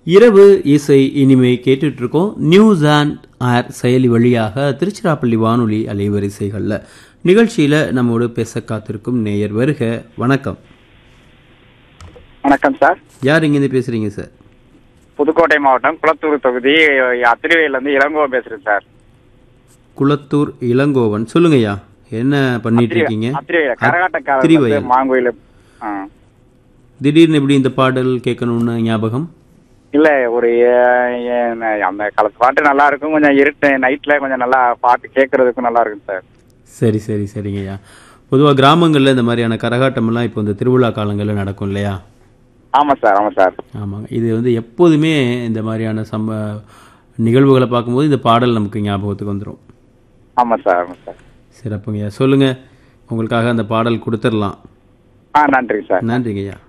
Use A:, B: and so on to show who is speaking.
A: இரவு இசை இனிமை கேட்டுட்டு இருக்கோம் நியூஸ் அண்ட் ஏர் செயலி வழியாக திருச்சிராப்பள்ளி வானொலி அலைவரிசைகளில் நிகழ்ச்சியில் நம்மோடு பேச காத்திருக்கும் நேயர் வருக வணக்கம்
B: வணக்கம் சார்
A: யார் இங்கேருந்து பேசுகிறீங்க சார்
B: புதுக்கோட்டை மாவட்டம் குளத்தூர் தொகுதி அத்திரிவையிலேருந்து இளங்கோ பேசுறேன் சார்
A: குளத்தூர் இளங்கோவன் சொல்லுங்கய்யா என்ன பண்ணிட்டு இருக்கீங்க
B: அத்திரிவையில கரகாட்டக்காரர்
A: அத்திரிவையா?
B: வந்து மாங்கோயில் ஆ.
A: திடீர்னு எப்படி இந்த பாடல் கேட்கணும்னு ஞாபகம்
B: இல்ல ஒரு ஏ- ஏ- அந்த காலத்து பாட்டு நல்லா இருக்கும் கொஞ்சம் இருட்டு நைட்ல கொஞ்சம் நல்லா பாட்டு கேட்கறதுக்கும் நல்லா இருக்கும் சார்
A: சரி சரி சரிங்கய்யா பொதுவாக கிராமங்களில் இந்த மாதிரியான கரகாட்டமெல்லாம் இப்போ இந்த திருவிழா காலங்களில் நடக்கும் இல்லையா
B: ஆமா சார் ஆமா சார்
A: ஆமாங்க இது வந்து எப்போதுமே இந்த மாதிரியான சம்ப நிகழ்வுகளை பார்க்கும்போது இந்த பாடல் நமக்கு ஞாபகத்துக்கு வந்துடும்
B: ஆமா சார் ஆமா சார்
A: சிறப்புங்கய்யா சொல்லுங்கள் உங்களுக்காக அந்த பாடல் கொடுத்துடலாம்
B: ஆ நன்றி சார்
A: நன்றிங்கய்யா